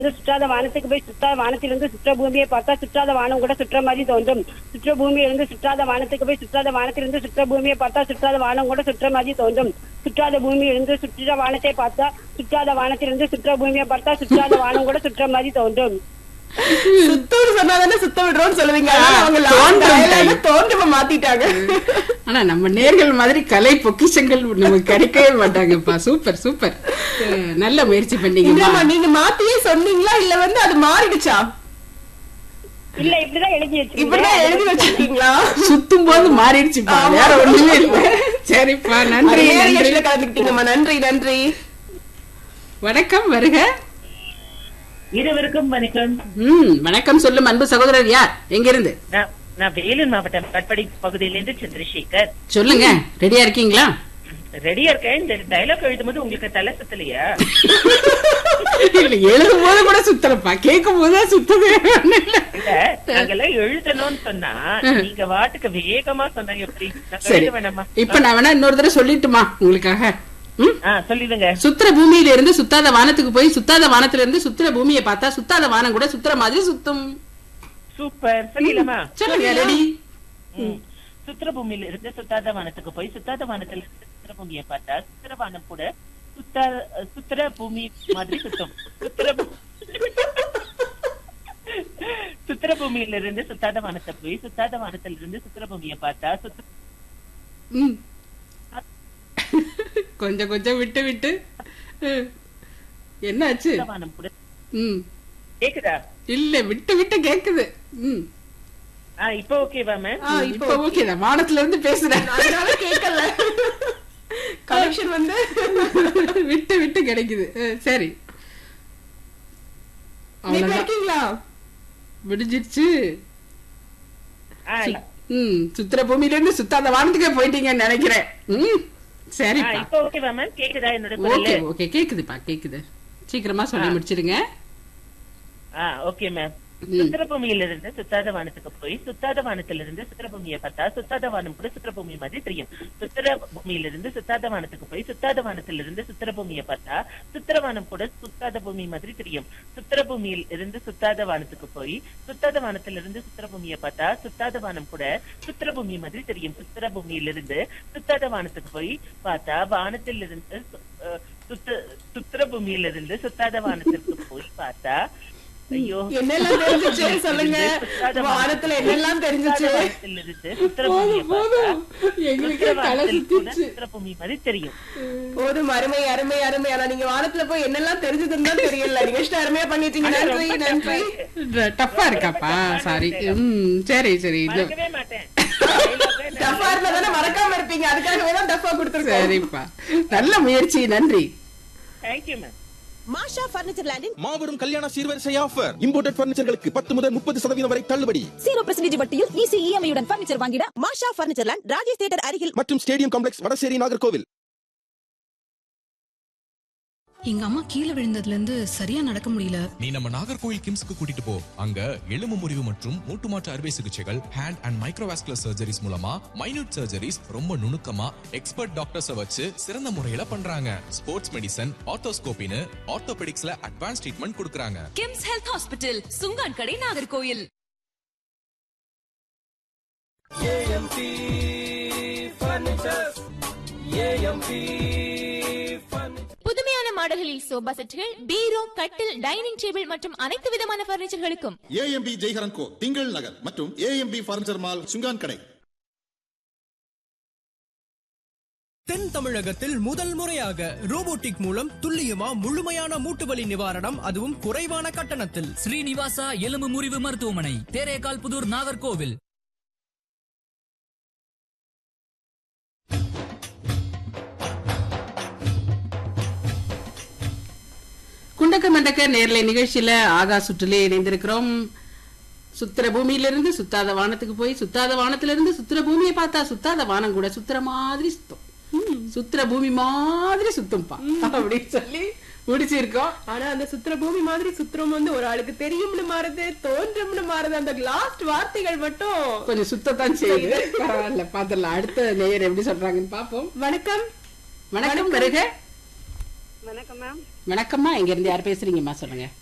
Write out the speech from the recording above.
இருந்து சுற்றாத வானத்துக்கு போய் சுற்றாத வானத்திலிருந்து சுற்ற பூமியை பார்த்தா சுற்றாத வானம் கூட சுற்ற மாதிரி தோன்றும் சுற்ற பூமியிலிருந்து சுற்றாத வானத்துக்கு போய் சுற்றாத வானத்திலிருந்து சுற்ற பூமியை பார்த்தா சுற்றாத வானம் கூட சுற்ற மாதிரி தோன்றும் சுற்றாத பூமியிலிருந்து சுற்ற வானத்தை பார்த்தா சுற்றாத வானத்திலிருந்து சுற்ற பூமியை பார்த்தா சுற்றாத வானம் கூட சுற்ற மாதிரி தோன்றும் சுத்தூர் சொன்னாதானே சுத்த விடுறோம்னு சொல்லுவீங்க ஆ, ஆனா அவங்க தோன்றும் தோன்ற time. தோன்றம மாத்திட்டாங்க ஆனா நம்ம நேர்கள் மாதிரி கலை பொக்கிஷங்கள் நமக்கு கிடைக்கவே மாட்டாங்கப்பா சூப்பர் சூப்பர் அஹ், நல்ல முயற்சி பண்ணீங்கம்மா இந்தாம்மா, நீங்க மாத்தியே சொன்னீங்களா இல்ல வந்து அது மாறிடுச்சா இல்ல இப்படிதான் எழுதி இப்படிதான் எழுதி வச்சிருக்கீங்க வச்சிருக்கீங்களா சுத்தும் போது மாறிடுச்சுப்பா ஆமா. வேற ஒண்ணுமே இல்ல சரிப்பா நன்றி நிறைய நன்றி நிகழ்ச்சியில கலந்துக்கிட்டீங்கம்மா நன்றி நன்றி வணக்கம் வருக இருவருக்கும் வணக்கம் ம் வணக்கம் சொல்லும் அன்பு சகோதரர் யார் எங்க இருந்து நான் நான் வேலூர் மாவட்டம் கட்படி பகுதியிலிருந்து சந்திரசேகர் சொல்லுங்க ரெடியா இருக்கீங்களா ரெடியா இருக்கேன் இந்த டைலாக் எழுதும்போது உங்களுக்கு தலை சுத்தலையா இல்ல எழுதும் போது கூட சுத்தலப்பா கேட்கும் போதுதான் சுத்தது இல்ல நாங்கெல்லாம் எழுதணும்னு சொன்னா நீங்க வாட்டுக்கு வேகமா சொன்னா எப்படி நாங்க சரி எழுத வேணாமா இப்ப நான் வேணா இன்னொரு தடவை சொல்லிட்டுமா உங்களுக்காக ம் ஆ சொல்லிடுங்க சுத்துற பூமியில இருந்து சுத்தாத வானத்துக்கு போய் சுத்தாத வானத்துல இருந்து சுத்துற பூமியை பார்த்தா சுத்தாத வானம் கூட சுத்துற மாதிரி சுத்தும் சூப்பர் சொல்லிடலாமா சொல்லுங்க ரெடி ம். சுத்திர பூமியில இருந்து சுத்தாத வானத்துக்கு போய் சுத்தாத வானத்துல இருந்து சுத்திர பூமியை பார்த்தா சுத்திர வானம் கூட சுத்தா சுத்திர பூமி மாதிரி சுத்தும் சுத்திர பூ- சுத்திர பூமியில இருந்து சுத்தாத வானத்தை போய் சுத்தாத வானத்துல இருந்து சுத்திர பூமியை பார்த்தா சுத்த ம். கொஞ்சம் கொஞ்சம் விட்டு விட்டு அஹ். என்னாச்சு வானம் கூட ம் கேக்குதா இல்ல விட்டு விட்டு கேக்குது ம் ஆ இப்ப ஓகேவா மேம் ஆ, இப்ப ஓகே நான் வானத்துல இருந்து பேசுறேன் அதனால கேட்கல கலெக்ஷன் வந்து விட்டு விட்டு கிடைக்குது அஹ், சரி நீங்க அவ்வளவுதான் இருக்கீங்களா விடிஞ்சிருச்சு ஆ, ம் சுத்துற பூமியில இருந்து சுத்தாத வானத்துக்கே போயிட்டீங்கன்னு நினைக்கிறேன் ம் ஆ, சரிப்பா இப்ப ஓகேவா மேம் கேக்குதா என்னோட ஓகே குரல் ஓகே கேக்குதுப்பா கேக்குது சீக்கிரமா சொல்லி முடிச்சிருங்க ஆ ஓகே மேம் ம். சுத்திரபூமியில இருந்து சுத்தாத வானத்துக்கு போய் சுத்தாத வானத்துல இருந்து சுத்திரபூமியை பார்த்தா சுத்தாத வானம் கூட சுத்திரபூமி மாதிரி தெரியும் சுத்திர பூமியில இருந்து சுத்தாத வானத்துக்கு போய் சுத்தாத வானத்துல இருந்து சுத்திரபூமியை பார்த்தா சுத்திரவானம் கூட சுத்தாத பூமி மாதிரி தெரியும் சுத்திரபூமியில் இருந்து சுத்தாத வானத்துக்கு போய் சுத்தாத வானத்துல இருந்து சுத்திரபூமியை பார்த்தா சுத்தாத வானம் கூட சுத்திரபூமி மாதிரி தெரியும் சுத்திரபூமியிலிருந்து சுத்தாத வானத்துக்கு போய் பார்த்தா வானத்தில் இருந்து சு- அஹ் சுத்த சுத்திரபூமியிலிருந்து சுத்தாத வானத்திற்கு போய் பார்த்தா ஐயோ என்னெல்லாம் தெரிஞ்சுச்சு சொல்லுங்க வானத்துல என்னெல்லாம் தெரிஞ்சுச்சு போதும் போதும் எங்களுக்கே தலை சுத்திச்சு சுத்திரபூமி மாதிரி தெரியும் போதும் அருமை அருமை அருமை ஆனா நீங்க வானத்துல போய் என்னெல்லாம் தெரிஞ்சதுன்னு தான் தெரியல நீங்க இஷ்டம் அருமையா பண்ணிட்டீங்க நன்றி நன்றி டஃப்பா இருக்காப்பா சாரி ம் சரி சரி இது மறக்கவே மாட்டேன் டஃபா இருந்தா தானே மறக்காம இருப்பீங்க அதுக்காகவே தான் டஃபா கொடுத்துருக்கோம் சரிப்பா நல்ல முயற்சி நன்றி தேங்க்யூ மேம் மாஷா பர்னிச்சர் லேண்டின் மாபெரும் கல்யாண சீர்வரிசை ஆஃபர் இம்போர்ட்டட் பர்னிச்சர்களுக்கு பத்து முதல் முப்பது சதவீதம் வரை தள்ளுபடி ஜீரோ பெர்சன்டேஜ் வட்டியில் ஈஸி இஎம்ஐ உடன் பர்னிச்சர் வாங்கிட Masha furniture land Rajesh theatre அருகில் மற்றும் ஸ்டேடியம் காம்ப்ளெக்ஸ் வடசேரி நாகர்கோவில் எங்க அம்மா கீழே விழுந்ததுல இருந்து சரியா நடக்க முடியல நீ நம்ம நாகர்கோயில் கிம்ஸ்க்கு கூட்டிட்டு போ அங்க எலும்பு முறிவு மற்றும் மூட்டு மாற்று அறுவை சிகிச்சைகள் ஹேண்ட் அண்ட் மைக்ரோவாஸ்குலர் சர்ஜரிஸ் மூலமா மைனூட் சர்ஜரிஸ் ரொம்ப நுணுக்கமா எக்ஸ்பர்ட் டாக்டர்ஸ வச்சு சிறந்த முறையில பண்றாங்க ஸ்போர்ட்ஸ் மெடிசன் ஆர்த்தோஸ்கோபின்னு ஆர்த்தோபெடிக்ஸ்ல அட்வான்ஸ் ட்ரீட்மெண்ட் கொடுக்கறாங்க கிம்ஸ் ஹெல்த் ஹாஸ்பிட்டல் சுங்கான் கடை நாகர்கோயில் புதுமையான மாடல்களில் சோபா செட்டுகள் பீரோ கட்டில் டைனிங் டேபிள் மற்றும் அனைத்து விதமான பர்னிச்சர்களுக்கும் ஏஎம்பி ஜெய்ஹரன் கோ திங்கள் நகர் மற்றும் ஏஎம்பி பர்னிச்சர் மால் சுங்கான் கடை தென் தமிழகத்தில் முதல் முறையாக ரோபோட்டிக் மூலம் துல்லியமா முழுமையான மூட்டு வலி நிவாரணம் அதுவும் குறைவான கட்டணத்தில் ஸ்ரீனிவாசா எலும்பு முறிவு மருத்துவமனை தேரேகால் புதூர் நாகர்கோவில் குண்டக்க மண்டக்க நேர்லை நிகழ்ச்சியில ஆகா சுற்றுலே இணைந்திருக்கிறோம் சுத்திர பூமியிலிருந்து சுத்தாத வானத்துக்கு போய் சுத்தாத வானத்துல இருந்து சுத்திர பூமியை பார்த்தா சுத்தாத வானம் கூட சுத்துற மாதிரி சுத்தம் சுத்திர பூமி மாதிரி சுத்தம்ப்பா அப்படின்னு சொல்லி முடிச்சிருக்கோம் ஆனா அந்த சுத்திர பூமி மாதிரி சுத்திரம் வந்து ஒரு ஆளுக்கு தெரியும்னு மாறுது தோன்றம்னு மாறுது அந்த லாஸ்ட் வார்த்தைகள் மட்டும் கொஞ்சம் சுத்தத்தான் செய்யுது பரவாயில்ல பாத்திரலாம் அடுத்த நேயர் எப்படி சொல்றாங்கன்னு பாப்போம் வணக்கம் வணக்கம் வருக வணக்கம் மேம் வணக்கம்மா இங்க இருந்து யார் பேசுறீங்கம்மா சொல்லுங்க